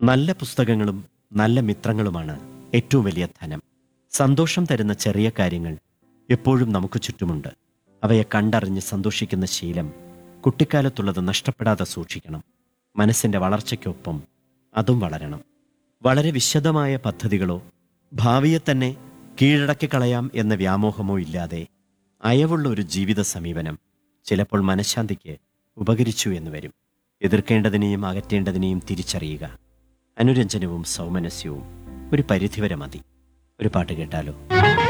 നല്ല പുസ്തകങ്ങളും നല്ല മിത്രങ്ങളുമാണ് ഏറ്റവും വലിയ ധനം സന്തോഷം തരുന്ന ചെറിയ കാര്യങ്ങൾ എപ്പോഴും നമുക്ക് ചുറ്റുമുണ്ട് അവയെ കണ്ടറിഞ്ഞ് സന്തോഷിക്കുന്ന ശീലം കുട്ടിക്കാലത്തുള്ളത് നഷ്ടപ്പെടാതെ സൂക്ഷിക്കണം മനസ്സിന്റെ വളർച്ചയ്ക്കൊപ്പം അതും വളരണം വളരെ വിശദമായ പദ്ധതികളോ ഭാവിയെ തന്നെ കീഴടക്കി കളയാം എന്ന വ്യാമോഹമോ ഇല്ലാതെ അയവുള്ള ഒരു ജീവിത സമീപനം ചിലപ്പോൾ മനഃശാന്തിക്ക് ഉപകരിച്ചു എന്ന് വരും എതിർക്കേണ്ടതിനെയും അകറ്റേണ്ടതിനെയും തിരിച്ചറിയുക അനുരഞ്ജനവും സൗമനസ്യവും ഒരു പരിധിവരെ മതി ഒരു പാട്ട് കേട്ടാലോ